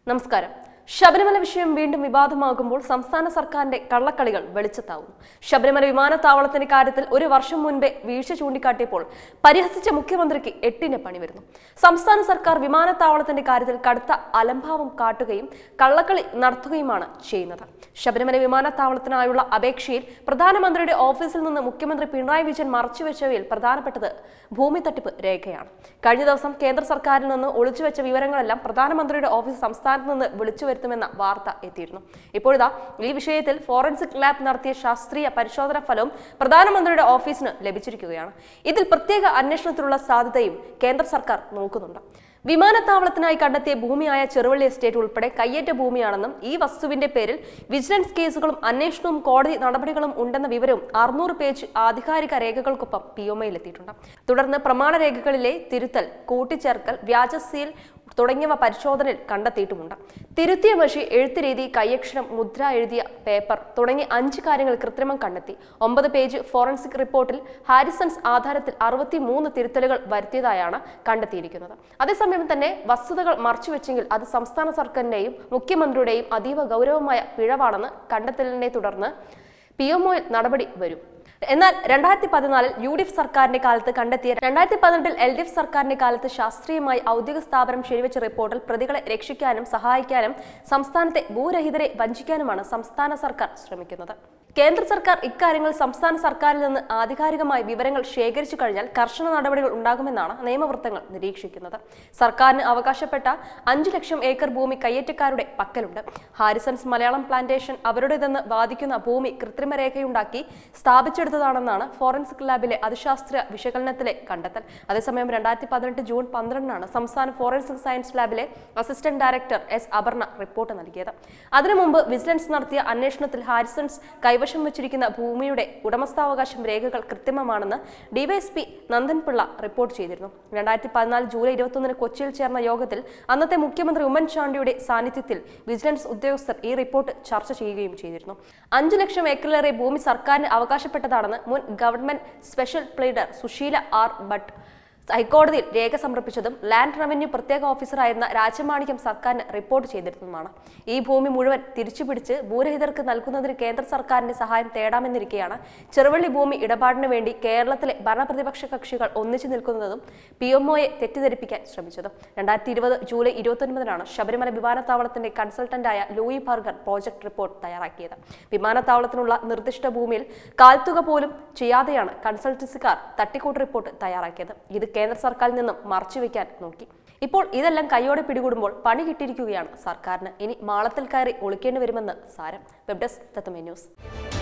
നമസ്കാരം ശബരിമല വിഷയം വീണ്ടും വിവാദമാകുമ്പോൾ സംസ്ഥാന സർക്കാരിന്റെ കള്ളക്കളികൾ വെളിച്ചത്താവുന്നു ശബരിമല വിമാനത്താവളത്തിന്റെ കാര്യത്തിൽ ഒരു വർഷം മുൻപേ വീഴ്ച ചൂണ്ടിക്കാട്ടിയപ്പോൾ പരിഹസിച്ച മുഖ്യമന്ത്രിക്ക് എട്ടിന്റെ പണി വരുന്നു സംസ്ഥാന സർക്കാർ വിമാനത്താവളത്തിന്റെ കാര്യത്തിൽ കടുത്ത അലംഭാവം കാട്ടുകയും കള്ളക്കളി നടത്തുകയുമാണ് ചെയ്യുന്നത് ശബരിമല വിമാനത്താവളത്തിനായുള്ള അപേക്ഷയിൽ പ്രധാനമന്ത്രിയുടെ ഓഫീസിൽ നിന്ന് മുഖ്യമന്ത്രി പിണറായി വിജയൻ മറച്ചുവെച്ചവയിൽ പ്രധാനപ്പെട്ടത് ഭൂമി തട്ടിപ്പ് രേഖയാണ് കഴിഞ്ഞ ദിവസം കേന്ദ്ര സർക്കാരിൽ നിന്ന് ഒളിച്ചുവെച്ച വിവരങ്ങളെല്ലാം പ്രധാനമന്ത്രിയുടെ ഓഫീസ് സംസ്ഥാനത്ത് നിന്ന് വിളിച്ചു വരുത്തുമെന്ന വാർത്ത എത്തിയിരുന്നു ഇപ്പോഴിതാ ഈ വിഷയത്തിൽ ഫോറൻസിക് ലാബ് നടത്തിയ ശാസ്ത്രീയ പരിശോധനാ ഫലവും പ്രധാനമന്ത്രിയുടെ ഓഫീസിന് ലഭിച്ചിരിക്കുകയാണ് ഇതിൽ പ്രത്യേക അന്വേഷണത്തിനുള്ള സാധ്യതയും കേന്ദ്ര സർക്കാർ നോക്കുന്നുണ്ട് വിമാനത്താവളത്തിനായി കണ്ടെത്തിയ ഭൂമിയായ ചെറുവള്ളി എസ്റ്റേറ്റ് ഉൾപ്പെടെ കയ്യേറ്റ ഭൂമിയാണെന്നും ഈ വസ്തുവിന്റെ പേരിൽ വിജിലൻസ് കേസുകളും അന്വേഷണവും കോടതി നടപടികളും ഉണ്ടെന്ന വിവരവും അറുന്നൂറ് പേജ് ആധികാരിക രേഖകൾക്കൊപ്പം പി ഒ എത്തിയിട്ടുണ്ട് തുടർന്ന് പ്രമാണരേഖകളിലെ തിരുത്തൽ കൂട്ടിച്ചേർക്കൽ വ്യാജ സീൽ തുടങ്ങിയവ പരിശോധനയിൽ കണ്ടെത്തിയിട്ടുമുണ്ട് തിരുത്തിയ മഷി എഴുത്ത് രീതി കൈയക്ഷരം മുദ്ര എഴുതിയ പേപ്പർ തുടങ്ങി അഞ്ച് കാര്യങ്ങൾ കൃത്രിമം കണ്ടെത്തി ഒമ്പത് പേജ് ഫോറൻസിക് റിപ്പോർട്ടിൽ ഹാരിസൺസ് ആധാരത്തിൽ അറുപത്തി മൂന്ന് തിരുത്തലുകൾ വരുത്തിയതായാണ് കണ്ടെത്തിയിരിക്കുന്നത് അതേസമയം തന്നെ വസ്തുതകൾ മറച്ചുവെച്ചെങ്കിൽ അത് സംസ്ഥാന സർക്കാരിന്റെയും മുഖ്യമന്ത്രിയുടെയും അതീവ ഗൗരവമായ പിഴവാണെന്ന് കണ്ടെത്തലിനെ തുടർന്ന് പി എംഒയിൽ നടപടി വരും എന്നാൽ രണ്ടായിരത്തി പതിനാലിൽ യു ഡി എഫ് സർക്കാരിന്റെ കാലത്ത് കണ്ടെത്തിയ രണ്ടായിരത്തി പതിനെട്ടിൽ എൽ ഡി എഫ് സർക്കാരിന്റെ കാലത്ത് ശാസ്ത്രീയമായി ഔദ്യോഗിക സ്ഥാപനം ശരിവെച്ച റിപ്പോർട്ടിൽ പ്രതികളെ രക്ഷിക്കാനും സഹായിക്കാനും സംസ്ഥാനത്തെ ഭൂരഹിതരെ വഞ്ചിക്കാനുമാണ് സംസ്ഥാന സർക്കാർ ശ്രമിക്കുന്നത് കേന്ദ്ര സർക്കാർ ഇക്കാര്യങ്ങൾ സംസ്ഥാന സർക്കാരിൽ നിന്ന് ആധികാരികമായി വിവരങ്ങൾ ശേഖരിച്ചു കഴിഞ്ഞാൽ കർശന നടപടികൾ ഉണ്ടാകുമെന്നാണ് നിയമവൃത്തങ്ങൾ നിരീക്ഷിക്കുന്നത് സർക്കാരിന് അവകാശപ്പെട്ട അഞ്ചു ലക്ഷം ഏക്കർ ഭൂമി കയ്യേറ്റക്കാരുടെ പക്കലുണ്ട് ഹാരിസൺസ് മലയാളം പ്ലാന്റേഷൻ അവരുടേതെന്ന് വാദിക്കുന്ന ഭൂമി കൃത്രിമ രേഖയുണ്ടാക്കി സ്ഥാപിച്ചെടുത്തതാണെന്നാണ് ഫോറൻസിക് ലാബിലെ അതിശാസ്ത്ര വിശകലനത്തിലെ കണ്ടെത്തൽ അതേസമയം രണ്ടായിരത്തി പതിനെട്ട് ജൂൺ പന്ത്രണ്ടിനാണ് സംസ്ഥാന ഫോറൻസിക് സയൻസ് ലാബിലെ assistant director S Aparna report നൽകിയത് അതിനു മുമ്പ് വിജിലൻസ് നടത്തിയ അന്വേഷണത്തിൽ ഹാരിസൺസ് കൈവശം വെച്ചിരിക്കുന്ന ഭൂമിയുടെ ഉടമസ്ഥാവകാശം രേഖകൾ കൃത്രിമമാണെന്ന് ഡിവൈഎസ്പി നന്ദൻപിള്ള റിപ്പോർട്ട് ചെയ്തിരുന്നു രണ്ടായിരത്തി പതിനാല് ജൂലൈ ഇരുപത്തൊന്നിന് കൊച്ചിയിൽ ചേർന്ന യോഗത്തിൽ അന്നത്തെ മുഖ്യമന്ത്രി ഉമ്മൻചാണ്ടിയുടെ സാന്നിധ്യത്തിൽ വിജിലൻസ് ഉദ്യോഗസ്ഥർ ഈ റിപ്പോർട്ട് ചർച്ച ചെയ്യുകയും ചെയ്തിരുന്നു അഞ്ചു ലക്ഷം ഏക്കറിലേറെ ഭൂമി സർക്കാരിന് അവകാശപ്പെട്ടതാണെന്ന് മുൻ government special pleader Sushila R Bhat ഹൈക്കോടതിയിൽ രേഖ സമർപ്പിച്ചതും ലാൻഡ് റവന്യൂ പ്രത്യേക ഓഫീസറായിരുന്ന രാജമാണിക്യം സർക്കാരിന് റിപ്പോർട്ട് ചെയ്തിരുന്നതുമാണ് ഈ ഭൂമി മുഴുവൻ തിരിച്ചുപിടിച്ച് ഭൂരഹിതർക്ക് നൽകുന്നതിന് കേന്ദ്ര സർക്കാരിന്റെ സഹായം തേടാമെന്നിരിക്കെയാണ് ചെറുവള്ളി ഭൂമി ഇടപാടിന് വേണ്ടി കേരളത്തിലെ ഭരണപ്രതിപക്ഷ കക്ഷികൾ ഒന്നിച്ചു നിൽക്കുന്നതും പി എംഒയെ തെറ്റിദ്ധരിപ്പിക്കാൻ ശ്രമിച്ചതും രണ്ടായിരത്തി ഇരുപത് ജൂലൈ ഇരുപത്തൊൻപതിനാണ് ശബരിമല വിമാനത്താവളത്തിന്റെ കൺസൾട്ടന്റായ ലൂയി ബർഗർ പ്രോജക്ട് റിപ്പോർട്ട് തയ്യാറാക്കിയത് വിമാനത്താവളത്തിനുള്ള നിർദ്ദിഷ്ട ഭൂമിയിൽ കാൽത്തുക പോലും ചെയ്യാതെയാണ് കൺസൾട്ടൻസിക്കാർ തട്ടിക്കൂട്ട് റിപ്പോർട്ട് തയ്യാറാക്കിയത് ഇത് കേന്ദ്ര സർക്കാരിൽ നിന്നും മറച്ചുവെക്കാൻ നോക്കി ഇപ്പോൾ ഇതെല്ലാം കൈയോടെ പിടികൂടുമ്പോൾ പണി കിട്ടിയിരിക്കുകയാണ് സർക്കാരിന് ഇനി മാളത്തിൽ കയറി ഒളിക്കേണ്ടി വരുമെന്ന് സാരം വെബ് ഡെസ്ക് തത്തമേ ന്യൂസ്